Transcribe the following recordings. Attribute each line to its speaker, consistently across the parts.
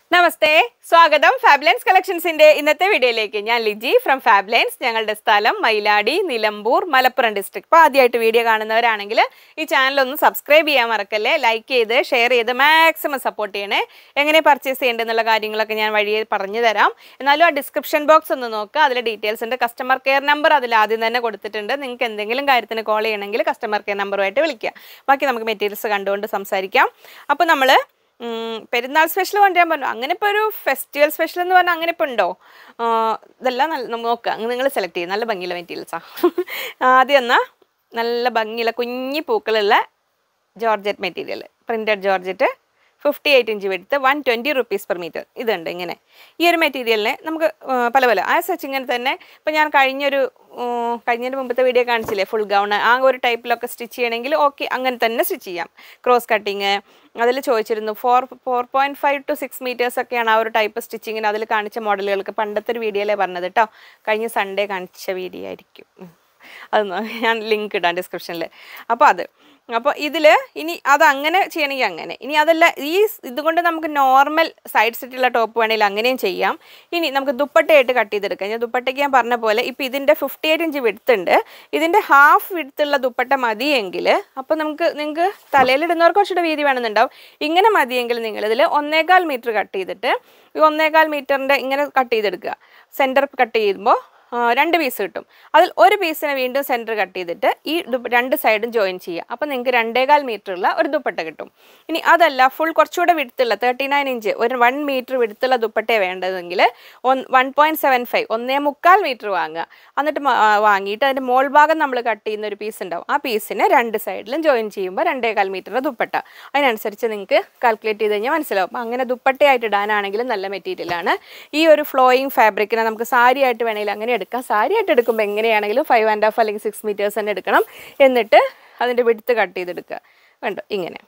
Speaker 1: നമസ്തേ സ്വാഗതം ഫാബ്ലൻസ് കളക്ഷൻസിന്റെ ഇന്നത്തെ വീഡിയോയിലേക്ക് ഞാൻ ലിജി ഫ്രം ഫാബ്ലൻസ് ഞങ്ങളുടെ സ്ഥലം മയിലാടി നിലമ്പൂർ മലപ്പുറം ഡിസ്ട്രിക്ട് ഇപ്പോൾ ആദ്യമായിട്ട് വീഡിയോ കാണുന്നവരാണെങ്കിൽ ഈ ചാനൽ ഒന്ന് സബ്സ്ക്രൈബ് ചെയ്യാൻ മറക്കല്ലേ ലൈക്ക് ചെയ്ത് ഷെയർ ചെയ്ത് മാക്സിമം സപ്പോർട്ട് ചെയ്യണേ എങ്ങനെ പർച്ചേസ് ചെയ്യേണ്ടതെന്നുള്ള കാര്യങ്ങളൊക്കെ ഞാൻ വഴിയെ പറഞ്ഞു തരാം എന്നാലും ആ ഡിസ്ക്രിപ്ഷൻ ബോക്സ് ഒന്ന് നോക്കുക അതിൽ ഡീറ്റെയിൽസ് ഉണ്ട് കസ്റ്റമർ കെയർ നമ്പർ അതിൽ ആദ്യം തന്നെ കൊടുത്തിട്ടുണ്ട് നിങ്ങൾക്ക് എന്തെങ്കിലും കാര്യത്തിന് കോൾ ചെയ്യണമെങ്കിൽ കസ്റ്റമർ കെയർ നമ്പറുമായിട്ട് വിളിക്കുക ബാക്കി നമുക്ക് മെറ്റീരിയൽസ് കണ്ടുകൊണ്ട് സംസാരിക്കാം അപ്പോൾ നമ്മൾ ഉം, പെരുന്നാൾ സ്പെഷ്യൽ കൊണ്ടുവരാൻ പറഞ്ഞു അങ്ങനെ ഇപ്പോൾ ഒരു ഫെസ്റ്റിവൽ സ്പെഷ്യൽ എന്ന് പറഞ്ഞാൽ അങ്ങനെ ഇപ്പോൾ ഉണ്ടോ ആ, ഇതെല്ലാം നല്ല നമ്മ നോക്കുക നിങ്ങൾ സെലക്ട് ചെയ്യും നല്ല ഭംഗിയുള്ള മെറ്റീരിയൽസാണ് ആദ്യം എന്നാൽ നല്ല ഭംഗിയുള്ള കുഞ്ഞി പൂക്കളുള്ള georgette material printed georgette fifty eight inch വെടുത്ത് one twenty rupees per metre ഇതുണ്ട് ഇങ്ങനെ ഈ ഒരു മെറ്റീരിയലിനെ നമുക്ക് ആ, പല പല ആ സച്ച് ഇങ്ങനെ തന്നെ ഇപ്പോൾ ഞാൻ കഴിഞ്ഞൊരു ഉം, കഴിഞ്ഞതിന് മുമ്പത്തെ വീഡിയോ കാണിച്ചില്ലേ ഫുൾ ഗൗൺ ആ ഒരു ടൈപ്പിലൊക്കെ സ്റ്റിച്ച് ചെയ്യണമെങ്കിൽ ഓക്കെ അങ്ങനെ തന്നെ സ്റ്റിച്ച് ചെയ്യാം ക്രോസ് കട്ടിങ് അതിൽ ചോദിച്ചിരുന്നു four four point five two six metres ഒക്കെയാണ് ആ ഒരു ടൈപ്പ് സ്റ്റിച്ചിങ്ങിന് അതിൽ കാണിച്ച മോഡലുകൾക്ക് പണ്ടത്തെ ഒരു വീഡിയോയിലേ പറഞ്ഞത് കേട്ടോ കഴിഞ്ഞ സൺഡേ കാണിച്ച വീഡിയോ ആയിരിക്കും ഉം. അത് നോ- ഞാൻ ലിങ്ക് ഇടാം ഡിസ്ക്രിപ്ഷനിൽ അപ്പോൾ അത് അപ്പോൾ ഇതിൽ ഇനി അത് അങ്ങനെ ചെയ്യണമെങ്കിൽ അങ്ങനെ ഇനി അതല്ല ഈ സ് ഇതുകൊണ്ട് നമുക്ക് നോർമൽ സൈഡ് സെറ്റുള്ള ടോപ്പ് വേണമെങ്കിൽ അങ്ങനെയും ചെയ്യാം ഇനി നമുക്ക് ദുപ്പട്ടയായിട്ട് കട്ട് ചെയ്തെടുക്കാം ഞാൻ ദുപ്പട്ടയ്ക്ക് ഞാൻ പറഞ്ഞ പോലെ ഇപ്പോൾ ഇതിൻ്റെ ഫിഫ്റ്റി എയ്റ്റ് ഇഞ്ച് വിടുത്തുണ്ട് ഇതിൻ്റെ ഹാഫ് വിടുത്തുള്ള ദുപ്പട്ട മതിയെങ്കിൽ അപ്പോൾ നമുക്ക് നിങ്ങൾക്ക് തലയിലിടുന്നവർക്ക് കുറച്ചുകൂടെ വീതി വേണമെന്നുണ്ടാവും ഇങ്ങനെ മതിയെങ്കിൽ നിങ്ങൾ ഇതിൽ ഒന്നേകാൽ മീറ്റർ കട്ട് ചെയ്തിട്ട് ഈ ഒന്നേകാൽ മീറ്ററിൻ്റെ ഇങ്ങനെ കട്ട് ചെയ്തെടുക്കുക സെൻറ്റർ കട്ട് ചെയ്യുമ്പോൾ ആ, രണ്ട് പീസ് കിട്ടും അതിൽ ഒരു പീസിനെ വീണ്ടും സെൻറ്റർ കട്ട് ചെയ്തിട്ട് ഈ ദുപ്പ- രണ്ട് സൈഡും ജോയിൻ ചെയ്യുക അപ്പോൾ നിങ്ങൾക്ക് രണ്ടേകാൽ മീറ്ററുള്ള ഒരു ദുപ്പട്ട കിട്ടും ഇനി അതല്ല ഫുൾ കുറച്ചുകൂടെ വിടുത്തുള്ള തേർട്ടി നയൻ ഇഞ്ച് ഒരു വൺ മീറ്റർ വിടുത്തുള്ള ദുപ്പട്ടയെ വേണ്ടതെങ്കിൽ വൺ പോയിൻറ്റ് സെവൻ ഫൈവ് ഒന്നേ മുക്കാൽ മീറ്റർ വാങ്ങുക എന്നിട്ട് മ- ആ, വാങ്ങിയിട്ട് അതിൻ്റെ മോൾ ഭാഗം നമ്മൾ കട്ട് ചെയ്യുന്ന ഒരു പീസ് ഉണ്ടാവും ആ പീസിനെ രണ്ട് സൈഡിലും ജോയിൻ ചെയ്യുമ്പോൾ രണ്ടേകാൽ മീറ്ററിൻ്റെ ദുപ്പട്ട അതിനനുസരിച്ച് നിങ്ങൾക്ക് കാൽക്കുലേറ്റ് ചെയ്ത് കഴിഞ്ഞാൽ മനസ്സിലാവും അപ്പോൾ അങ്ങനെ ദുപ്പട്ടയായിട്ട് ഇടാനാണെങ്കിലും നല്ല മെറ്റീരിയലാണ് ഈ ഒരു ഫ്ലോയിങ് ഫാബ്രിക്കിനെ നമുക്ക് സാരി ആയിട്ട് വേണമെങ്കിൽ അങ്ങനെ എടുക്കാം സാരി ആയിട്ട് എടുക്കുമ്പോൾ എങ്ങനെയാണെങ്കിലും ഫൈവ് ആൻഡ് ഹാഫ് അല്ലെങ്കിൽ സിക്സ് മീറ്റേഴ്സ് തന്നെ എടുക്കണം എന്നിട്ട് അതിൻ്റെ വിടുത്ത് കട്ട് ചെയ്തെടുക്കുക കണ്ടോ ഇങ്ങനെ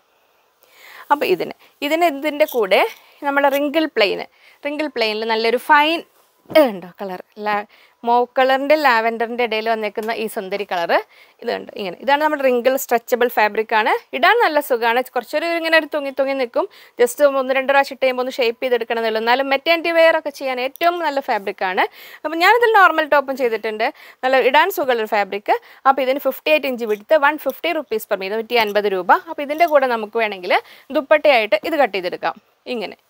Speaker 1: അപ്പോൾ ഇതിന് ഇതിന് ഇതിൻ്റെ കൂടെ നമ്മുടെ റിങ്കിൾ പ്ലെയിന് റിങ്കിൾ പ്ലെയിനിൽ നല്ലൊരു ഫൈൻ ഇതുണ്ടോ കളർ ലാ മോവ് കളറിൻ്റെ ലാവൻഡറിൻ്റെ ഇടയിൽ വന്നേക്കുന്ന ഈ സുന്ദരി കളറ് ഇതുണ്ട് ഇങ്ങനെ ഇതാണ് നമ്മുടെ റിങ്കിൾ സ്ട്രെച്ചബിൾ ഫാബ്രിക് ആണ് ഇടാൻ നല്ല സുഖമാണ് കുറച്ചൊരു ഇങ്ങനെ ഒരു തൂങ്ങി തൂങ്ങി നിൽക്കും ജസ്റ്റ് ഒന്ന് രണ്ട് പ്രാവശ്യം ഇട്ട് കഴിയുമ്പോൾ ഒന്ന് ഷേപ്പ് ചെയ്തെടുക്കണമെന്നുള്ളൂ എന്നാലും മെറ്റാൻറ്റി വെയർ ഒക്കെ ചെയ്യാൻ ഏറ്റവും നല്ല ഫാബ്രിക് ആണ് അപ്പോൾ ഞാനിതിൽ നോർമൽ ടോപ്പും ചെയ്തിട്ടുണ്ട് നല്ല ഇടാൻ സുഖമുള്ളൊരു ഫാബ്രിക് അപ്പോൾ ഇതിന് ഫിഫ്റ്റി എയ്റ്റ് ഇഞ്ച് വിടുത്ത് one fifty rupees per metre നൂറ്റി അൻപത് രൂപ അപ്പോൾ ഇതിൻ്റെ കൂടെ നമുക്ക് വേണമെങ്കിൽ ദുപ്പട്ടയായിട്ട് ഇത് കട്ട് ചെയ്തെടുക്കാം ഇങ്ങനെ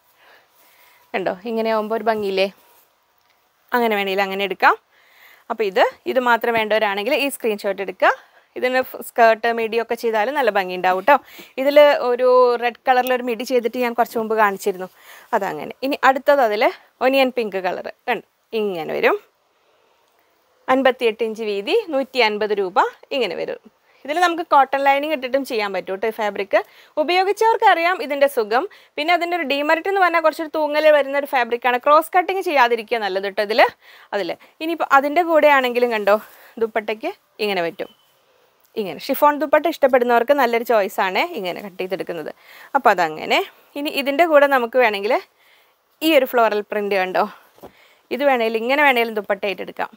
Speaker 1: കണ്ടോ ഇങ്ങനെ ആകുമ്പോൾ ഒരു ഭംഗിയില്ലേ അങ്ങനെ വേണമെങ്കിൽ അങ്ങനെ എടുക്കാം അപ്പോൾ ഇത് ഇത് മാത്രം വേണ്ടവരാണെങ്കിൽ ഈ സ്ക്രീൻഷോട്ട് എടുക്കുക ഇതിന് സ്കേർട്ട് മിഡി ഒക്കെ ചെയ്താലും നല്ല ഭംഗി ഉണ്ടാവും കേട്ടോ ഇതിൽ ഒരു റെഡ് കളറിലൊരു മിഡി ചെയ്തിട്ട് ഞാൻ കുറച്ച് മുമ്പ് കാണിച്ചിരുന്നു അതങ്ങനെ ഇനി അടുത്തത് അതിൽ ഒനിയൻ പിങ്ക് കളർ കണ്ടു ഇങ്ങനെ വരും അൻപത്തിയെട്ട് ഇഞ്ച് വീതി നൂറ്റി അൻപത് രൂപ ഇങ്ങനെ വരും ഇതിൽ നമുക്ക് കോട്ടൺ ലൈനിങ് ഇട്ടിട്ടും ചെയ്യാൻ പറ്റും കേട്ടോ ഈ ഫാബ്രിക് ഉപയോഗിച്ചവർക്ക് അറിയാം ഇതിൻ്റെ സുഖം പിന്നെ അതിൻ്റെ ഒരു ഡീമറിറ്റ് എന്ന് പറഞ്ഞാൽ കുറച്ചൊരു തൂങ്ങൽ വരുന്ന ഒരു ഫാബ്രിക്കാണ് ക്രോസ് കട്ടിങ് ചെയ്യാതിരിക്കുക നല്ലത് കേട്ടോ ഇതിൽ അതിൽ ഇനിയിപ്പോൾ അതിൻ്റെ കൂടെ ആണെങ്കിലും കണ്ടോ ദുപ്പട്ടയ്ക്ക് ഇങ്ങനെ പറ്റും ഇങ്ങനെ ഷിഫോൺ ദുപ്പട്ട ഇഷ്ടപ്പെടുന്നവർക്ക് നല്ലൊരു ചോയ്സാണ് ഇങ്ങനെ കട്ട് ചെയ്തെടുക്കുന്നത് അപ്പോൾ അതങ്ങനെ ഇനി ഇതിൻ്റെ കൂടെ നമുക്ക് വേണമെങ്കിൽ ഈ ഒരു ഫ്ലോറൽ പ്രിൻ്റ് കണ്ടോ ഇത് വേണമെങ്കിൽ ഇങ്ങനെ വേണമെങ്കിലും ദുപ്പട്ടയായിട്ട് എടുക്കാം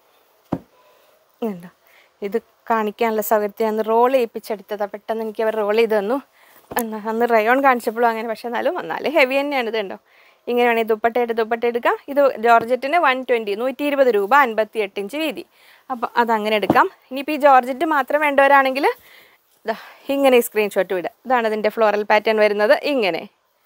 Speaker 1: ഉണ്ടോ ഇത് കാണിക്കാനുള്ള സൗകര്യത്തിൽ അന്ന് റോൾ ചെയ്യിപ്പിച്ചെടുത്തതാണ് പെട്ടെന്ന് എനിക്ക് അവർ റോൾ ചെയ്ത് തന്നു എന്നാ അന്ന് റയോൺ കാണിച്ചപ്പോഴും അങ്ങനെ പക്ഷെ എന്നാലും വന്നാലും ഹെവി തന്നെയാണ് ഇത് കണ്ടോ ഇങ്ങനെ വേണമെങ്കിൽ ദുപ്പട്ടയായിട്ട് ദുപ്പട്ട എടുക്കാം ഇത് ജോർജറ്റിന് വൺ ട്വൻറ്റി നൂറ്റി ഇരുപത് രൂപ അൻപത്തി എട്ട് ഇഞ്ച് വീതി അപ്പോൾ അതങ്ങനെ എടുക്കാം ഇനിയിപ്പോൾ ഈ ജോർജറ്റ് മാത്രം വേണ്ടവരാണെങ്കിൽ ഇതാ ഇങ്ങനെ ഈ സ്ക്രീൻഷോട്ട് വിടുക ഇതാണ് ഇതിൻ്റെ ഫ്ലോറൽ പാറ്റേൺ വരുന്നത് ഇങ്ങനെ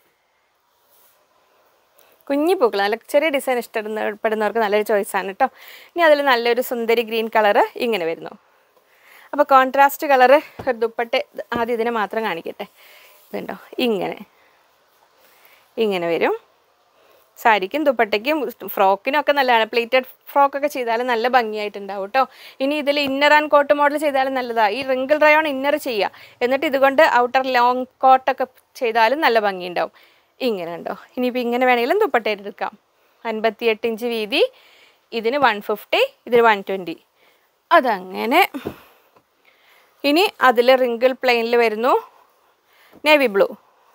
Speaker 1: കുഞ്ഞി പൂക്കൾ നല്ല ചെറിയ ഡിസൈൻ ഇഷ്ടപ്പെടുന്ന പെടുന്നവർക്ക് നല്ലൊരു ചോയ്സാണ് കേട്ടോ ഇനി അതിൽ നല്ലൊരു സുന്ദരി ഗ്രീൻ കളറ് ഇങ്ങനെ വരുന്നു അപ്പോൾ കോൺട്രാസ്റ്റ് കളറ് ഒരു ദുപ്പട്ട ആദ്യം ഇതിനെ മാത്രം കാണിക്കട്ടെ ഇതുണ്ടോ ഇങ്ങനെ ഇങ്ങനെ വരും സാരിക്കും ദുപ്പട്ടയ്ക്കും ഫ്രോക്കിനും ഒക്കെ നല്ലതാണ് പ്ലേറ്റഡ് ഫ്രോക്കൊക്കെ ചെയ്താലും നല്ല ഭംഗിയായിട്ടുണ്ടാവും കേട്ടോ ഇനി ഇതിൽ ഇന്നർ ആൻഡ് കോട്ട് മോഡൽ ചെയ്താലും നല്ലതാണ് ഈ റിങ്കിൾ റയോൺ ഇന്നർ ചെയ്യുക എന്നിട്ട് ഇതുകൊണ്ട് ഔട്ടർ ലോങ് കോട്ടൊക്കെ ചെയ്താലും നല്ല ഭംഗിയുണ്ടാവും ഇങ്ങനെ ഉണ്ടോ ഇനിയിപ്പോൾ ഇങ്ങനെ വേണമെങ്കിലും ദുപ്പട്ടയിട്ട് എടുക്കാം അൻപത്തിയെട്ട് ഇഞ്ച് വീതി ഇതിന് വൺ ഫിഫ്റ്റി ഇതിന് വൺ ട്വൻറ്റി അതങ്ങനെ ഇനി അതിൽ റിങ്കിൾ പ്ലെയിനിൽ വരുന്നു നേവി ബ്ലൂ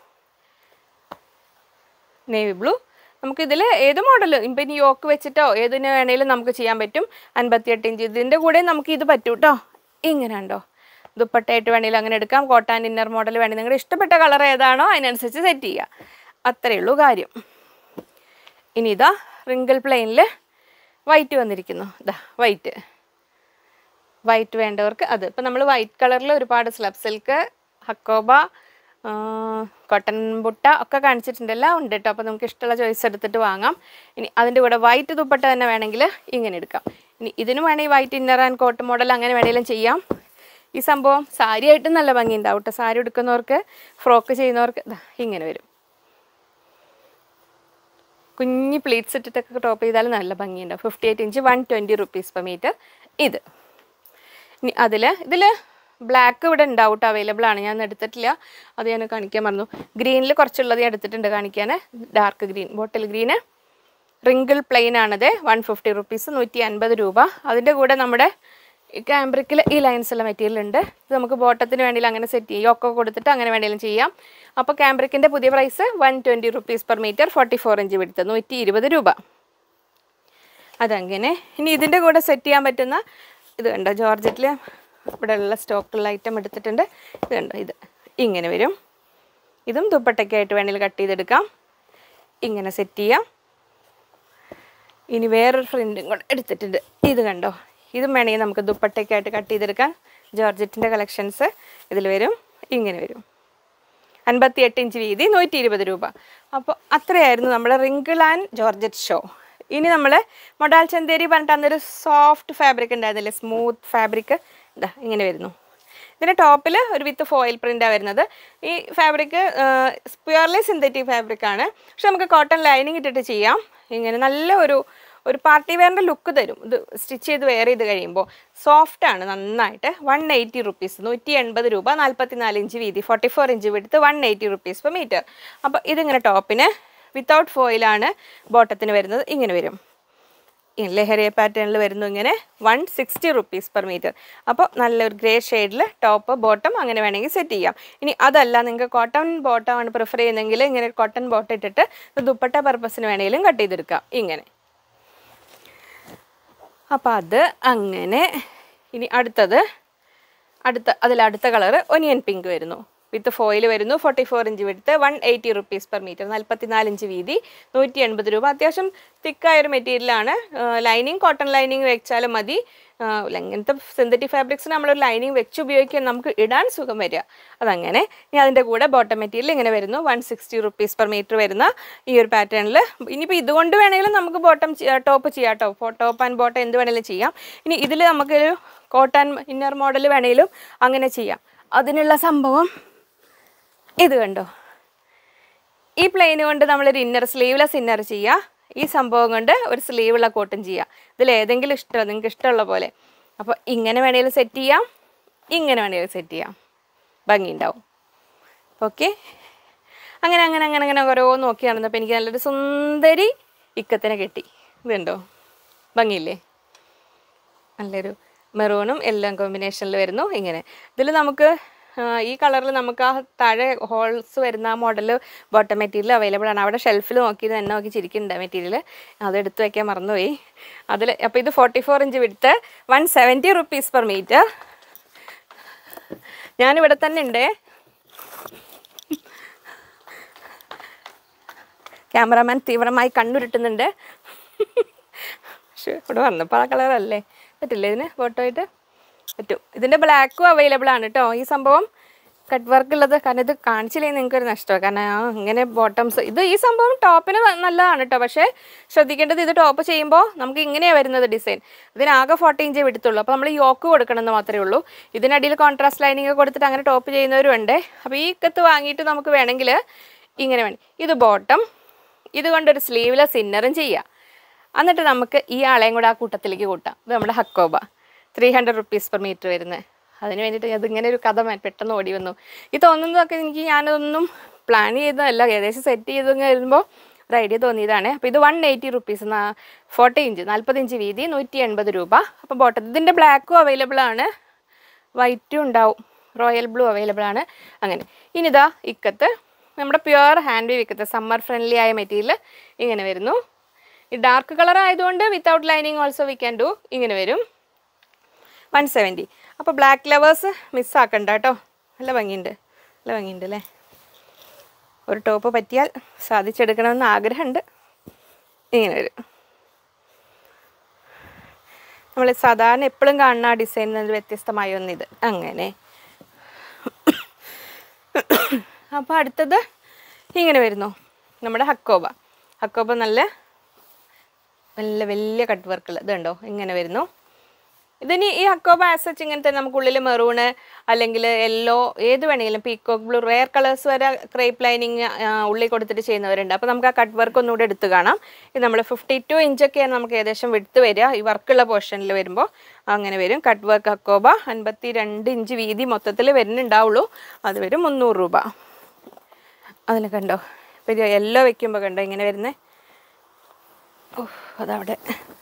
Speaker 1: നേവി ബ്ലൂ നമുക്കിതിൽ ഏത് മോഡൽ ഇപ്പം ഇനി യോക്ക് വെച്ചിട്ടോ ഏതിന് വേണേലും നമുക്ക് ചെയ്യാൻ പറ്റും അൻപത്തിയെട്ട് ഇഞ്ച് ഇതിൻ്റെ കൂടെ നമുക്ക് ഇത് പറ്റും കേട്ടോ ഇങ്ങനെ ഉണ്ടോ ദുപ്പട്ടയായിട്ട് വേണമെങ്കിലും അങ്ങനെ എടുക്കാം കോട്ടാൻ ഇന്നർ മോഡൽ വേണമെങ്കിൽ നിങ്ങളുടെ ഇഷ്ടപ്പെട്ട കളർ ഏതാണോ അതിനനുസരിച്ച് സെറ്റ് ചെയ്യുക അത്രയേ ഉള്ളൂ കാര്യം ഇനി ഇതാ റിങ്കിൾ പ്ലെയിനിൽ വൈറ്റ് വന്നിരിക്കുന്നു ഇതാ വൈറ്റ് വൈറ്റ് വേണ്ടവർക്ക് അത് ഇപ്പം നമ്മൾ വൈറ്റ് കളറിൽ ഒരുപാട് സ്ലബ് സിൽക്ക് ഹക്കോബ കോട്ടൺ ബുട്ട ഒക്കെ കാണിച്ചിട്ടുണ്ട് എല്ലാം ഉണ്ട് കേട്ടോ അപ്പോൾ നമുക്ക് ഇഷ്ടമുള്ള ചോയ്സ് എടുത്തിട്ട് വാങ്ങാം ഇനി അതിൻ്റെ കൂടെ വൈറ്റ് ദുപ്പട്ട തന്നെ വേണമെങ്കിൽ ഇങ്ങനെ എടുക്കാം ഇനി ഇതിന് വേണമെങ്കിൽ white inner and cotton modal അങ്ങനെ വേണമെങ്കിലും ചെയ്യാം ഈ സംഭവം സാരി ആയിട്ടും നല്ല ഭംഗി ഉണ്ടാവും കേട്ടോ സാരി എടുക്കുന്നവർക്ക് ഫ്രോക്ക് ചെയ്യുന്നവർക്ക് ദാ ഇങ്ങനെ വരും കുഞ്ഞി പ്ലീറ്റ്സ് ഇട്ടിട്ടൊക്കെ ടോപ്പ് ചെയ്താൽ നല്ല ഭംഗിയുണ്ടാവും fifty eight inch one twenty rupees per metre ഇത് ഇനി അതിൽ ഇതിൽ ബ്ലാക്ക് ഇവിടെ ഉണ്ടാവും കേട്ടോ അവൈലബിൾ ആണ് ഞാൻ എടുത്തിട്ടില്ല അത് ഞാൻ കാണിക്കാൻ മറന്നു ഗ്രീനിൽ കുറച്ചുള്ളത് ഞാൻ എടുത്തിട്ടുണ്ട് കാണിക്കാൻ dark green bottle green wrinkle plain ആണത് വൺ ഫിഫ്റ്റി റുപ്പീസ് നൂറ്റി അൻപത് രൂപ അതിൻ്റെ കൂടെ നമ്മുടെ ക്യാമ്പ്രിക്കിൽ ഈ ലൈൻസ് ഉള്ള മെറ്റീരിയൽ ഉണ്ട് ഇത് നമുക്ക് ബോട്ടത്തിന് വേണ്ടിയിൽ അങ്ങനെ സെറ്റ് ചെയ്യും യോക്കൊക്കെ കൊടുത്തിട്ട് അങ്ങനെ വേണ്ടിയും ചെയ്യാം അപ്പോൾ ക്യാമ്പ്രിക്കിൻ്റെ പുതിയ price one twenty rupees per metre forty four inch വിടുത്ത് നൂറ്റി ഇരുപത് രൂപ അതങ്ങനെ ഇനി ഇതിൻ്റെ കൂടെ സെറ്റ് ചെയ്യാൻ പറ്റുന്ന ഇത് കണ്ടോ ജോർജറ്റിൽ ഇവിടെ ഉള്ള സ്റ്റോക്കുള്ള ഐറ്റം എടുത്തിട്ടുണ്ട് ഇത് കണ്ടോ ഇത് ഇങ്ങനെ വരും ഇതും ദുപ്പട്ടയ്ക്കായിട്ട് വേണമെങ്കിൽ കട്ട് ചെയ്തെടുക്കാം ഇങ്ങനെ സെറ്റ് ചെയ്യാം ഇനി വേറൊരു ഫ്രണ്ടും കൂടെ എടുത്തിട്ടുണ്ട് ഇത് കണ്ടോ ഇതും വേണമെങ്കിൽ നമുക്ക് ദുപ്പട്ടയ്ക്കായിട്ട് കട്ട് ചെയ്തെടുക്കാം ജോർജറ്റിൻ്റെ കളക്ഷൻസ് ഇതിൽ വരും ഇങ്ങനെ വരും അൻപത്തി എട്ട് ഇഞ്ച് വീതി നൂറ്റി ഇരുപത് രൂപ അപ്പോൾ അത്രയായിരുന്നു നമ്മുടെ റിങ്കിൾ ആൻഡ് ജോർജറ്റ് ഷോ ഇനി നമ്മൾ മൊഡാൽ ചന്തേരി പറഞ്ഞിട്ട് അന്നൊരു സോഫ്റ്റ് ഫാബ്രിക് ഉണ്ടായിരുന്നില്ലേ സ്മൂത്ത് ഫാബ്രിക് ഇതാ ഇങ്ങനെ വരുന്നു ഇതിൻ്റെ ടോപ്പിൽ ഒരു വിത്ത് ഫോയിൽ പ്രിൻ്റാണ് വരുന്നത് ഈ ഫാബ്രിക് പ്യുവർലി സിന്തറ്റിക് ഫാബ്രിക് ആണ് പക്ഷെ നമുക്ക് കോട്ടൺ ലൈനിങ് ഇട്ടിട്ട് ചെയ്യാം ഇങ്ങനെ നല്ല ഒരു ഒരു പാർട്ടി വെയറിൻ്റെ ലുക്ക് തരും ഇത് സ്റ്റിച്ച് ചെയ്ത് വെയർ ചെയ്ത് കഴിയുമ്പോൾ സോഫ്റ്റ് ആണ് നന്നായിട്ട് വൺ എയ്റ്റി റുപ്പീസ് നൂറ്റി എൺപത് രൂപ നാൽപ്പത്തി നാല് ഇഞ്ച് വീതി ഫോർട്ടി ഫോർ ഇഞ്ച് വിടുത്ത് one eighty rupees per metre അപ്പോൾ ഇതിങ്ങനെ ടോപ്പിന് വിത്തൗട്ട് ഫോയിലാണ് ബോട്ടത്തിന് വരുന്നത് ഇങ്ങനെ വരും ഈ ലഹരിയ പാറ്റേണിൽ വരുന്നു ഇങ്ങനെ one sixty rupees per metre അപ്പോൾ നല്ലൊരു ഗ്രേ ഷെയ്ഡിൽ ടോപ്പ് ബോട്ടം അങ്ങനെ വേണമെങ്കിൽ സെറ്റ് ചെയ്യാം ഇനി അതല്ല നിങ്ങൾക്ക് കോട്ടൺ ബോട്ടമാണ് പ്രിഫർ ചെയ്യുന്നതെങ്കിൽ ഇങ്ങനെ കോട്ടൺ ബോട്ടം ഇട്ടിട്ട് ഇത് ദുപ്പട്ട പർപ്പസിന് വേണമെങ്കിലും കട്ട് ചെയ്തെടുക്കാം ഇങ്ങനെ അപ്പോൾ അത് അങ്ങനെ ഇനി അടുത്തത് അടുത്ത അതിൽ അടുത്ത കളറ് ഒനിയൻ പിങ്ക് വരുന്നു വിത്ത് ഫോയിൽ വരുന്നു ഫോർട്ടി ഫോർ ഇഞ്ച് വിടുത്ത് one eighty rupees per metre നാൽപ്പത്തിനാല് ഇഞ്ച് വീതി നൂറ്റി എൺപത് രൂപ അത്യാവശ്യം തിക്കായ ഒരു മെറ്റീരിയലാണ് ലൈനിങ് കോട്ടൺ ലൈനിങ് വെച്ചാലും മതി ആ, ഇങ്ങനത്തെ സിന്തറ്റിക് ഫാബ്രിക്സിന് നമ്മളൊരു ലൈനിങ് വെച്ച് ഉപയോഗിക്കാൻ നമുക്ക് ഇടാൻ സുഖം വരിക അതങ്ങനെ ഇനി അതിൻ്റെ കൂടെ ബോട്ടം മെറ്റീരിയൽ ഇങ്ങനെ വരുന്നു one sixty rupees per metre വരുന്ന ഈ ഒരു പാറ്റേണിൽ ഇനിയിപ്പോൾ ഇതുകൊണ്ട് വേണമെങ്കിലും നമുക്ക് ബോട്ടം ടോപ്പ് ചെയ്യാം കേട്ടോ ടോപ്പ് ആൻഡ് ബോട്ടം എന്ത് വേണമെങ്കിലും ചെയ്യാം ഇനി ഇതിൽ നമുക്കൊരു കോട്ടൺ ഇന്നർ മോഡൽ വേണമെങ്കിലും അങ്ങനെ ചെയ്യാം അതിനുള്ള സംഭവം ഇത് കണ്ടോ ഈ പ്ലെയിൻ കൊണ്ട് നമ്മളൊരു ഇന്നർ സ്ലീവ്ലെസ് ഇന്നർ ചെയ്യുക ഈ സംഭവം കൊണ്ട് ഒരു സ്ലീവുള്ള കോട്ടും ചെയ്യുക ഇതിൽ ഏതെങ്കിലും ഇഷ്ടം നിങ്ങൾക്ക് ഇഷ്ടമുള്ള പോലെ അപ്പോൾ ഇങ്ങനെ വേണമെങ്കിലും സെറ്റ് ചെയ്യാം ഇങ്ങനെ വേണമെങ്കിലും സെറ്റ് ചെയ്യാം ഭംഗി ഉണ്ടാവും ഓക്കെ അങ്ങനെ അങ്ങനെ അങ്ങനെ അങ്ങനെ ഓരോ നോക്കി നടന്നപ്പോൾ എനിക്ക് നല്ലൊരു സുന്ദരി ഇക്കത്തിനെ കിട്ടി ഇതുണ്ടോ ഭംഗിയില്ലേ നല്ലൊരു മെറൂണും എല്ലാം കോമ്പിനേഷനിൽ വരുന്നു ഇങ്ങനെ ഇതിൽ നമുക്ക് ആ, ഈ കളറിൽ നമുക്ക് ആ താഴെ ഹോൾസ് വരുന്ന ആ മോഡൽ ബോട്ടം മെറ്റീരിയൽ അവൈലബിൾ ആണ് അവിടെ ഷെൽഫിൽ നോക്കി തന്നെ നോക്കി ചിരിക്കുന്നുണ്ട് മെറ്റീരിയൽ അത് എടുത്ത് വയ്ക്കാൻ മറന്നുപോയി അതിൽ അപ്പോൾ ഇത് ഫോർട്ടി ഫോർ ഇഞ്ച് വിടുത്ത് one seventy rupees per metre ഞാനിവിടെ തന്നെ ഉണ്ട് ക്യാമറാമാൻ തീവ്രമായി കണ്ണുരുട്ടുന്നുണ്ട് പക്ഷേ ഇവിടെ വന്നപ്പോൾ ആ കളറല്ലേ പറ്റില്ലേ ഇതിന് ഫോട്ടോ ആയിട്ട് പറ്റും ഇതിൻ്റെ ബ്ലാക്കും അവൈലബിൾ ആണ് കേട്ടോ ഈ സംഭവം കട്ട് വർക്ക് ഉള്ളത് കാരണം ഇത് കാണിച്ചില്ലെങ്കിൽ നിങ്ങൾക്ക് ഒരു നഷ്ടമാണ് കാരണം ആ ഇങ്ങനെ ബോട്ടംസ് ഇത് ഈ സംഭവം ടോപ്പിന് നല്ലതാണ് കേട്ടോ പക്ഷേ ശ്രദ്ധിക്കേണ്ടത് ഇത് ടോപ്പ് ചെയ്യുമ്പോൾ നമുക്ക് ഇങ്ങനെയാണ് വരുന്നത് ഡിസൈൻ ഇതിനാകെ ഫോർട്ടി ഇഞ്ചേ വിടുത്തുള്ളൂ അപ്പോൾ നമ്മൾ യോക്ക് കൊടുക്കണം എന്ന് മാത്രമേ ഉള്ളൂ ഇതിനടിയിൽ കോൺട്രാസ്റ്റ് ലൈനിങ് കൊടുത്തിട്ട് അങ്ങനെ ടോപ്പ് ചെയ്യുന്നവരും ഉണ്ട് അപ്പോൾ ഈ കത്ത് വാങ്ങിയിട്ട് നമുക്ക് വേണമെങ്കിൽ ഇങ്ങനെ വേണം ഇത് ബോട്ടം ഇതുകൊണ്ടൊരു സ്ലീവ്ലെസ് ഇന്നറും ചെയ്യാം എന്നിട്ട് നമുക്ക് ഈ ആളെയും കൂടെ ആ കൂട്ടത്തിലേക്ക് കൂട്ടാം ഇത് നമ്മുടെ hakoba three hundred rupees per metre വരുന്നത് അതിന് വേണ്ടിയിട്ട് അതിങ്ങനെ ഒരു കഥ മെ- പെട്ടെന്ന് ഓടി വന്നു ഈ തോന്നുന്നതൊക്കെ എനിക്ക് ഞാനതൊന്നും പ്ലാൻ ചെയ്തതല്ല ഏകദേശം സെറ്റ് ചെയ്ത് വരുമ്പോൾ ഒരു ഐഡിയ തോന്നിയതാണ് അപ്പോൾ ഇത് one eighty rupees forty inch നാൽപ്പത് ഇഞ്ച് വീതി നൂറ്റി എൺപത് രൂപ അപ്പോൾ ബോട്ടം ഇതിൻ്റെ ബ്ലാക്കും അവൈലബിൾ ആണ് വൈറ്റും ഉണ്ടാവും റോയൽ ബ്ലൂ അവൈലബിൾ ആണ് അങ്ങനെ ഇനിതാ ഇക്കത്ത് നമ്മുടെ pure hand weave ikat summer friendly ആയ മെറ്റീരിയൽ ഇങ്ങനെ വരുന്നു ഈ ഡാർക്ക് കളർ ആയതുകൊണ്ട് without lining also we can do ഇങ്ങനെ വരും വൺ സെവൻറ്റി അപ്പോൾ ബ്ലാക്ക് ലവേഴ്സ് മിസ്സാക്കണ്ട കേട്ടോ നല്ല ഭംഗിയുണ്ട് നല്ല ഭംഗിയുണ്ട് അല്ലേ ഒരു ടോപ്പ് പറ്റിയാൽ സാധിച്ചെടുക്കണമെന്ന് ആഗ്രഹമുണ്ട് ഇങ്ങനെ വരും നമ്മൾ സാധാരണ എപ്പോഴും കാണുന്ന ആ ഡിസൈനിൽ നിന്ന് വ്യത്യസ്തമായ ഒന്നിത് അങ്ങനെ അപ്പോൾ അടുത്തത് ഇങ്ങനെ വരുന്നു നമ്മുടെ ഹക്കോബ ഹക്കോബ നല്ല നല്ല വലിയ കട്ട് വർക്കുള്ള ഇതുണ്ടോ ഇങ്ങനെ വരുന്നു ഇതിന് ഈ ഹക്കോബ ആസച്ച് ഇങ്ങനത്തെ നമുക്ക് ഉള്ളിൽ മെറൂണ് അല്ലെങ്കിൽ യെല്ലോ ഏത് വേണമെങ്കിലും പീക്കോക്ക് ബ്ലൂ റെയർ കളേഴ്സ് വരെ ക്രേപ്പ് ലൈനിങ് ഉള്ളിൽ കൊടുത്തിട്ട് ചെയ്യുന്നവരുണ്ട് അപ്പോൾ നമുക്ക് ആ കട്ട് വർക്ക് ഒന്നുകൂടെ എടുത്ത് കാണാം ഇത് നമ്മൾ ഫിഫ്റ്റി ടു ഇഞ്ചൊക്കെയാണ് നമുക്ക് ഏകദേശം വിടുത്ത് വരിക ഈ വർക്കുള്ള പോർഷനിൽ വരുമ്പോൾ അങ്ങനെ വരും കട്ട് വർക്ക് ഹക്കോബ അൻപത്തി രണ്ട് ഇഞ്ച് വീതി മൊത്തത്തിൽ വരുന്നുണ്ടാവുള്ളൂ അത് വരും മുന്നൂറ് രൂപ അതിൽ കണ്ടോ ഇപ്പോൾ ഇത് യെല്ലോ വെക്കുമ്പോൾ കണ്ടോ ഇങ്ങനെ വരുന്നത് ഓ അതവിടെ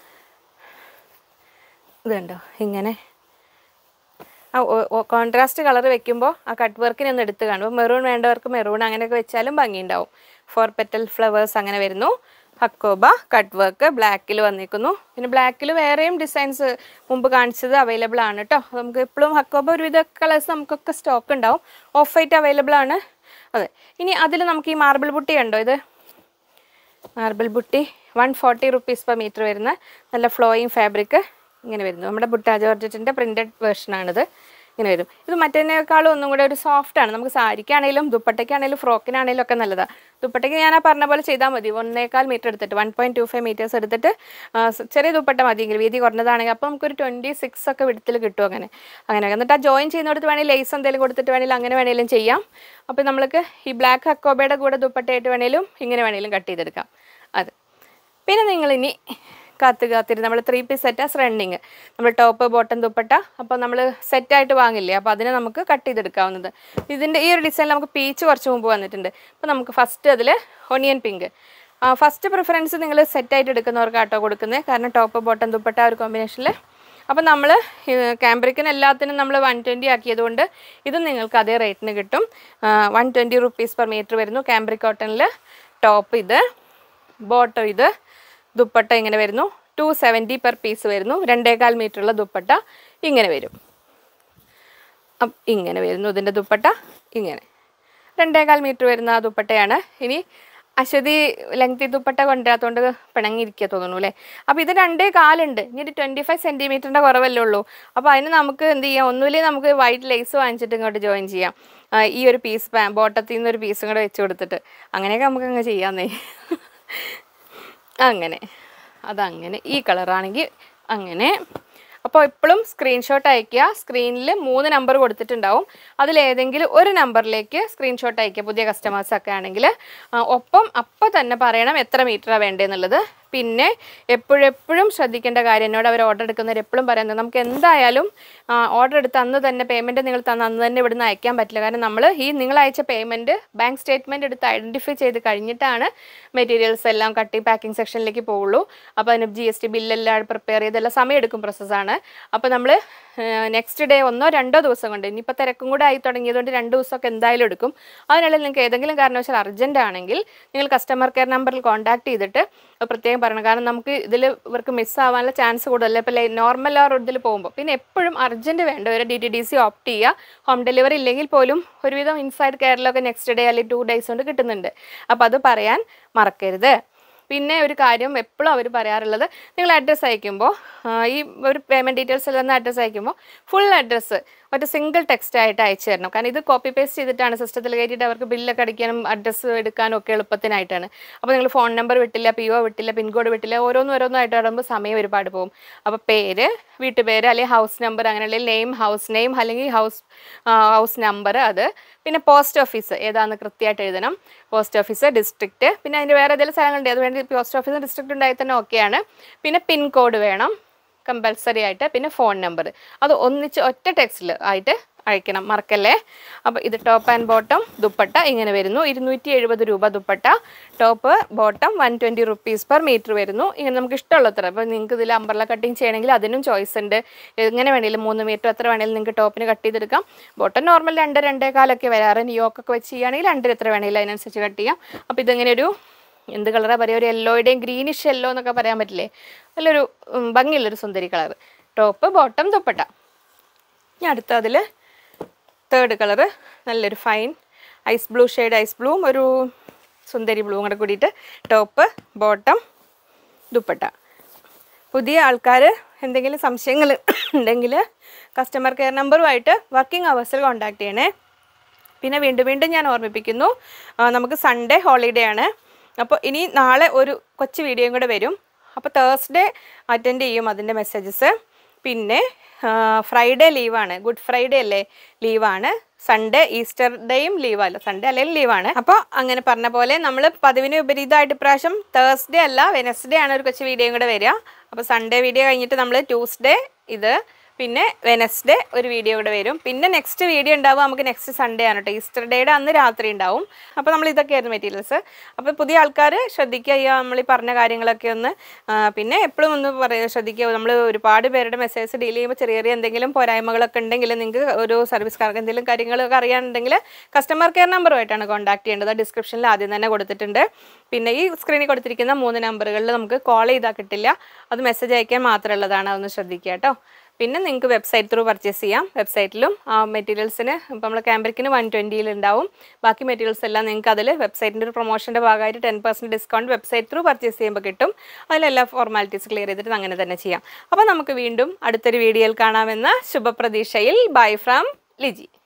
Speaker 1: ഇത് കണ്ടോ ഇങ്ങനെ ആ കോൺട്രാസ്റ്റ് കളർ വെക്കുമ്പോൾ ആ കട്ട് വർക്കിനെ ഒന്ന് എടുത്ത് കാണും മെറൂൺ വേണ്ടവർക്ക് മെറൂൺ അങ്ങനെയൊക്കെ വെച്ചാലും ഭംഗിയുണ്ടാവും ഫോർ പെറ്റൽ ഫ്ലവേഴ്സ് അങ്ങനെ വരുന്നു ഹക്കോബ കട്ട് വർക്ക് ബ്ലാക്കിൽ വന്നിരിക്കുന്നു പിന്നെ ബ്ലാക്കിൽ വേറെയും ഡിസൈൻസ് മുമ്പ് കാണിച്ചത് അവൈലബിൾ ആണ് കേട്ടോ നമുക്ക് എപ്പോഴും ഹക്കോബ ഒരുവിധ കളേഴ്സ് നമുക്കൊക്കെ സ്റ്റോക്ക് ഉണ്ടാവും ഓഫ് വൈറ്റ് അവൈലബിൾ ആണ് അതെ ഇനി അതിൽ നമുക്ക് ഈ മാർബിൾ ബുട്ടി ഉണ്ടോ ഇത് മാർബിൾ ബുട്ടി one forty rupees per metre വരുന്ന നല്ല ഫ്ലോയിങ് ഫാബ്രിക് ഇങ്ങനെ വരുന്നു നമ്മുടെ ബുട്ട ജോർജറ്റിൻ്റെ പ്രിൻറ്റഡ് വേർഷനാണിത് ഇങ്ങനെ വരും ഇത് മറ്റേതിനേക്കാളും ഒന്നും കൂടെ ഒരു സോഫ്റ്റ് ആണ് നമുക്ക് സാരിക്കാണെങ്കിലും ദുപ്പട്ടയ്ക്കാണെങ്കിലും ഫ്രോക്കിനാണെങ്കിലും ഒക്കെ നല്ലതാണ് ദുപ്പട്ടയ്ക്ക് ഞാൻ ആ പറഞ്ഞ പോലെ ചെയ്താൽ മതി ഒന്നേക്കാൽ മീറ്റർ എടുത്തിട്ട് one point two five metres എടുത്തിട്ട് ആ, സ് ചെറിയ ദുപ്പട്ട മതിയെങ്കിൽ വീതി കുറഞ്ഞതാണെങ്കിൽ അപ്പോൾ നമുക്കൊരു ട്വൻറ്റി സിക്സ് ഒക്കെ വിടത്തിൽ കിട്ടും അങ്ങനെ അങ്ങനെ എന്നിട്ട് ആ ജോയിൻ ചെയ്യുന്നിടത്ത് വേണമെങ്കിൽ ലേസ് എന്തെങ്കിലും കൊടുത്തിട്ട് വേണമെങ്കിലും അങ്ങനെ വേണമെങ്കിലും ചെയ്യാം അപ്പോൾ നമ്മൾക്ക് ഈ ബ്ലാക്ക് ഹക്കോബയുടെ കൂടെ ദുപ്പട്ടയായിട്ട് വേണമെങ്കിലും ഇങ്ങനെ വേണമെങ്കിലും കട്ട് ചെയ്തെടുക്കാം അത് പിന്നെ നിങ്ങളിനി കാത്ത് കാത്തിരി നമ്മൾ ത്രീ പീസ് സെറ്റാസ് റണ്ണിങ് നമ്മൾ ടോപ്പ് ബോട്ടം ദുപ്പട്ട അപ്പോൾ നമ്മൾ സെറ്റായിട്ട് വാങ്ങില്ലേ അപ്പോൾ അതിനെ നമുക്ക് കട്ട് ചെയ്തെടുക്കാവുന്നത് ഇതിൻ്റെ ഈ ഒരു ഡിസൈനിൽ നമുക്ക് പീച്ച് കുറച്ച് മുമ്പ് വന്നിട്ടുണ്ട് അപ്പോൾ നമുക്ക് ഫസ്റ്റ് അതിൽ ഒണിയൻ പിങ്ക് ഫസ്റ്റ് പ്രിഫറൻസ് നിങ്ങൾ സെറ്റായിട്ട് എടുക്കുന്നവർക്ക് ആട്ടോ കൊടുക്കുന്നത് കാരണം ടോപ്പ് ബോട്ടം ദുപ്പട്ട ആ ഒരു കോമ്പിനേഷനിൽ അപ്പോൾ നമ്മൾ ക്യാമ്പ്രിക്കിന് എല്ലാത്തിനും നമ്മൾ വൺ ട്വൻറ്റി ആക്കിയതുകൊണ്ട് ഇതും നിങ്ങൾക്ക് അതേ റേറ്റിന് കിട്ടും one twenty rupees per metre വരുന്നു ക്യാമ്പ്രിക് കോട്ടണിൽ ടോപ്പ് ഇത് ബോട്ടം ഇത് ദുപ്പട്ട ഇങ്ങനെ വരുന്നു ടു സെവൻറ്റി പെർ പീസ് വരുന്നു രണ്ടേകാൽ മീറ്ററുള്ള ദുപ്പട്ട ഇങ്ങനെ വരും അപ്പ് ഇങ്ങനെ വരുന്നു ഇതിൻ്റെ ദുപ്പട്ട ഇങ്ങനെ രണ്ടേകാൽ മീറ്റർ വരുന്ന ആ ദുപ്പട്ടയാണ് ഇനി അശ്വതി ലെങ്തി ദുപ്പട്ട കൊണ്ടുവരാത്തോണ്ട് പിണങ്ങിയിരിക്കുക തോന്നുന്നു അല്ലേ അപ്പോൾ ഇത് രണ്ടേ കാലുണ്ട് ഇനി ഒരു ട്വൻറ്റി ഫൈവ് സെൻറ്റിമീറ്ററിൻ്റെ കുറവല്ലേ ഉള്ളൂ അപ്പോൾ അതിന് നമുക്ക് എന്ത് ചെയ്യാം ഒന്നുമില്ലേ നമുക്ക് വൈറ്റ് ലേസ് വാങ്ങിച്ചിട്ട് ഇങ്ങോട്ട് ജോയിൻ ചെയ്യാം ആ, ഈ ഒരു പീസ് ബോട്ടത്തിൽ നിന്ന് ഒരു പീസും കൂടെ വെച്ച് കൊടുത്തിട്ട് അങ്ങനെയൊക്കെ നമുക്ക് അങ്ങ് ചെയ്യാന്നേ അങ്ങനെ അതങ്ങനെ ഈ കളറാണെങ്കിൽ അങ്ങനെ അപ്പോൾ എപ്പോഴും സ്ക്രീൻഷോട്ട് അയയ്ക്കുക സ്ക്രീനിൽ മൂന്ന് നമ്പർ കൊടുത്തിട്ടുണ്ടാവും അതിലേതെങ്കിലും ഒരു നമ്പറിലേക്ക് സ്ക്രീൻഷോട്ട് അയയ്ക്കുക പുതിയ കസ്റ്റമേഴ്സൊക്കെ ആണെങ്കിൽ ആ, ഒപ്പം അപ്പോൾ തന്നെ പറയണം എത്ര മീറ്ററാണ് വേണ്ടതെന്നുള്ളത് പിന്നെ എപ്പോഴെപ്പോഴും ശ്രദ്ധിക്കേണ്ട കാര്യം എന്നോട് അവർ ഓർഡർ എടുക്കുന്നവർ എപ്പോഴും പറയുന്നത് നമുക്ക് എന്തായാലും ഓർഡർ എടുത്ത് അന്ന് തന്നെ പേയ്മെൻറ്റ് നിങ്ങൾ തന്ന അന്ന് തന്നെ ഇവിടുന്ന് അയക്കാൻ പറ്റില്ല കാരണം നമ്മൾ ഈ നിങ്ങൾ അയച്ച പേയ്മെൻറ്റ് ബാങ്ക് സ്റ്റേറ്റ്മെൻറ്റ് എടുത്ത് ഐഡൻറ്റിഫൈ ചെയ്ത് കഴിഞ്ഞിട്ടാണ് മെറ്റീരിയൽസ് എല്ലാം കട്ടി പാക്കിംഗ് സെക്ഷനിലേക്ക് പോവുള്ളൂ അപ്പോൾ അതിന് ജി എസ് ടി ബില്ലെല്ലാം പ്രിപ്പയർ ചെയ്തെല്ലാം സമയമെടുക്കും പ്രോസസ്സാണ് അപ്പോൾ നമ്മൾ നെക്സ്റ്റ് ഡേ ഒന്നോ രണ്ടോ ദിവസം കൊണ്ട് ഇനിയിപ്പോൾ തിരക്കും കൂടെ ആയി തുടങ്ങിയതുകൊണ്ട് രണ്ട് ദിവസമൊക്കെ എന്തായാലും എടുക്കും അതിനുള്ളിൽ നിങ്ങൾക്ക് ഏതെങ്കിലും കാരണവശാൽ അർജൻറ്റ് ആണെങ്കിൽ നിങ്ങൾ കസ്റ്റമർ കെയർ നമ്പറിൽ കോൺടാക്ട് ചെയ്തിട്ട് അത് പ്രത്യേകം പറയണം കാരണം നമുക്ക് ഇതിൽ ഇവർക്ക് മിസ്സാവാനുള്ള ചാൻസ് കൂടുതലല്ലേ ഇപ്പോൾ നോർമൽ ആ ഇതിൽ പോകുമ്പോൾ പിന്നെ എപ്പോഴും അർജൻറ്റ് വേണ്ടവർ D T D C opt ചെയ്യുക ഹോം ഡെലിവറി ഇല്ലെങ്കിൽ പോലും ഒരുവിധം ഇൻസൈഡ് കെയറിലൊക്കെ നെക്സ്റ്റ് ഡേ അല്ലെങ്കിൽ ടു ഡേയ്സ് കൊണ്ട് കിട്ടുന്നുണ്ട് അപ്പോൾ അത് പറയാൻ മറക്കരുത് പിന്നെ ഒരു കാര്യം എപ്പോഴും അവർ പറയാറുള്ളത് നിങ്ങൾ അഡ്രസ്സ് അയക്കുമ്പോൾ ആ, ഈ ഒരു പേയ്മെൻറ്റ് ഡീറ്റെയിൽസ് എല്ലാം അഡ്രസ്സ് അയക്കുമ്പോൾ ഫുൾ അഡ്രസ്സ് ഒരു സിംഗിൾ ടെക്സ്റ്റ് ആയിട്ട് അയച്ചു തരണം കാരണം ഇത് കോപ്പി പേസ്റ്റ് ചെയ്തിട്ടാണ് സിസ്റ്റത്തിൽ കയറ്റിയിട്ട് അവർക്ക് ബില്ലൊക്കെ അടിക്കാനും അഡ്രസ്സ് എടുക്കാനും ഒക്കെ എളുപ്പത്തിനായിട്ടാണ് അപ്പോൾ നിങ്ങൾ ഫോൺ നമ്പർ വിട്ടില്ല പി ഒ വിട്ടില്ല പിൻകോഡ് വിട്ടില്ല ഓരോന്നും ഓരോന്നായിട്ട് ഇടുമ്പോൾ സമയം ഒരുപാട് പോകും അപ്പോൾ പേര് വീട്ടുപേര് അല്ലെങ്കിൽ ഹൗസ് നമ്പർ അങ്ങനെയുള്ള നെയിം ഹൗസ് നെയിം അല്ലെങ്കിൽ ഹൗസ് ഹൗസ് നമ്പർ അത് പിന്നെ പോസ്റ്റ് ഓഫീസ് ഏതാണെന്ന് കൃത്യമായിട്ട് എഴുതണം പോസ്റ്റ് ഓഫീസ് ഡിസ്ട്രിക്റ്റ് പിന്നെ അതിൻ്റെ വേറെ ഏതെങ്കിലും സ്ഥലങ്ങളുണ്ട് അത് വേണ്ടി പോസ്റ്റ് ഓഫീസും ഡിസ്ട്രിക്റ്റ് ഉണ്ടായി തന്നെ ഓക്കെയാണ് പിന്നെ പിൻകോഡ് വേണം കമ്പൽസറി ആയിട്ട് പിന്നെ ഫോൺ നമ്പർ അത് ഒന്നിച്ച് ഒറ്റ ടെക്സ്റ്റിൽ ആയിട്ട് അയക്കണം മറക്കല്ലേ അപ്പോൾ ഇത് ടോപ്പ് ആൻഡ് ബോട്ടം ദുപ്പട്ട ഇങ്ങനെ വരുന്നു ഇരുന്നൂറ്റി എഴുപത് രൂപ dupatta top bottom one twenty rupees per metre വരുന്നു ഇങ്ങനെ നമുക്ക് ഇഷ്ടമുള്ള അത്ര അപ്പോൾ നിങ്ങൾക്ക് ഇതിൽ അമ്പർല കട്ടിങ് ചെയ്യണമെങ്കിൽ അതിനും ചോയ്സ് ഉണ്ട് എങ്ങനെ വേണമെങ്കിലും മൂന്ന് മീറ്റർ എത്ര വേണമെങ്കിലും നിങ്ങൾക്ക് ടോപ്പിന് കട്ട് ചെയ്തെടുക്കാം ബോട്ടം നോർമൽ രണ്ട് രണ്ടേ കാലൊക്കെ വരാറ് ന്യൂയോക്കൊക്കെ വെച്ച് ചെയ്യുകയാണെങ്കിൽ രണ്ടര എത്ര വേണമെങ്കിലും അതിനനുസരിച്ച് കട്ട് ചെയ്യാം അപ്പോൾ ഇതിങ്ങനെ ഒരു എന്ത് കളറാണ് പറയുക ഒരു യെല്ലോയുടെയും ഗ്രീനിഷ് യെല്ലോ എന്നൊക്കെ പറയാൻ പറ്റില്ലേ നല്ലൊരു ഉം, ഭംഗിയുള്ളൊരു സുന്ദരി കളർ ടോപ്പ് ബോട്ടം ദുപ്പട്ട ഇനി അടുത്ത അതിൽ തേർഡ് കളറ് നല്ലൊരു fine ice blue shade ice ബ്ലൂവും ഒരു സുന്ദരി ബ്ലൂവും കൂടെ കൂടിയിട്ട് ടോപ്പ് ബോട്ടം ദുപ്പട്ട പുതിയ ആൾക്കാർ എന്തെങ്കിലും സംശയങ്ങൾ ഉണ്ടെങ്കിൽ കസ്റ്റമർ കെയർ നമ്പറുമായിട്ട് വർക്കിംഗ് അവേഴ്സിൽ കോൺടാക്ട് ചെയ്യണേ പിന്നെ വീണ്ടും വീണ്ടും ഞാൻ ഓർമ്മിപ്പിക്കുന്നു ആ, നമുക്ക് സൺഡേ ഹോളിഡേ ആണ് അപ്പോൾ ഇനി നാളെ ഒരു കൊച്ചു വീഡിയോയും കൂടെ വരും അപ്പോൾ തേഴ്സ്ഡേ അറ്റൻഡ് ചെയ്യും അതിൻ്റെ മെസ്സേജസ് പിന്നെ ഫ്രൈഡേ ലീവാണ് ഗുഡ് ഫ്രൈഡേ അല്ലേ ലീവാണ് സൺഡേ ഈസ്റ്റർ ഡേയും ലീവല്ല സൺഡേ അല്ലെങ്കിൽ ലീവാണ് അപ്പോൾ അങ്ങനെ പറഞ്ഞ പോലെ നമ്മൾ പതിവിന് വിപരീതമായിട്ട് ഇപ്രാവശ്യം തേഴ്സ്ഡേ അല്ല വെനസ്ഡേ ആണ് ഒരു കൊച്ചു വീഡിയോയും കൂടെ വരിക അപ്പോൾ സൺഡേ വീഡിയോ കഴിഞ്ഞിട്ട് നമ്മൾ ട്യൂസ്ഡേ ഇത് പിന്നെ വെനസ്ഡേ ഒരു വീഡിയോ കൂടെ വരും പിന്നെ നെക്സ്റ്റ് വീഡിയോ ഉണ്ടാവും നമുക്ക് നെക്സ്റ്റ് സൺഡേ ആണ് കേട്ടോ ഈസ്റ്റർ ഡേയുടെ അന്ന് രാത്രി ഉണ്ടാവും അപ്പോൾ നമ്മൾ ഇതൊക്കെയായിരുന്നു മെറ്റീരിയൽസ് അപ്പോൾ പുതിയ ആൾക്കാർ ശ്രദ്ധിക്കുക ഈ നമ്മൾ ഈ പറഞ്ഞ കാര്യങ്ങളൊക്കെ ഒന്ന് ആ, പിന്നെ എപ്പോഴും ഒന്ന് പറയുക ശ്രദ്ധിക്കുക നമ്മൾ ഒരുപാട് പേരുടെ മെസ്സേജ് ഡീൽ ചെയ്യുമ്പോൾ ചെറിയ ചെറിയ എന്തെങ്കിലും പോരായ്മകളൊക്കെ ഉണ്ടെങ്കിൽ നിങ്ങൾക്ക് ഒരു സർവീസുകാർക്ക് എന്തെങ്കിലും കാര്യങ്ങളൊക്കെ അറിയാനുണ്ടെങ്കിൽ കസ്റ്റമർ കെയർ നമ്പറുമായിട്ടാണ് കോൺടാക്ട് ചെയ്യേണ്ടത് ഡിസ്ക്രിപ്ഷനിൽ ആദ്യം തന്നെ കൊടുത്തിട്ടുണ്ട് പിന്നെ ഈ സ്ക്രീനിൽ കൊടുത്തിരിക്കുന്ന മൂന്ന് നമ്പറുകളിൽ നമുക്ക് കോൾ ചെയ്താൽ കിട്ടില്ല അത് മെസ്സേജ് അയക്കാൻ മാത്രമുള്ളതാണ് അതൊന്ന് ശ്രദ്ധിക്കുക കേട്ടോ പിന്നെ നിങ്ങൾക്ക് വെബ്സൈറ്റ് ത്രൂ പർച്ചേസ് ചെയ്യാം വെബ്സൈറ്റിലും ആ മെറ്റീരിയൽസിന് ഇപ്പോൾ നമ്മൾ ക്യാമ്പറിക്കിന് വൺ ട്വൻറ്റിയിൽ ഉണ്ടാവും ബാക്കി മെറ്റീരിയൽസ് എല്ലാം നിങ്ങൾക്ക് അതിൽ വെബ്സൈറ്റിൻ്റെ ഒരു പ്രൊമോഷൻ്റെ ഭാഗമായിട്ട് ten percent discount website through purchase ചെയ്യുമ്പോൾ കിട്ടും അതിലെല്ലാ ഫോർമാലിറ്റീസ് ക്ലിയർ ചെയ്തിട്ട് അങ്ങനെ തന്നെ ചെയ്യാം അപ്പോൾ നമുക്ക് വീണ്ടും അടുത്തൊരു വീഡിയോയിൽ കാണാമെന്ന ശുഭപ്രതീക്ഷയിൽ ബൈ ഫ്രം ലിജി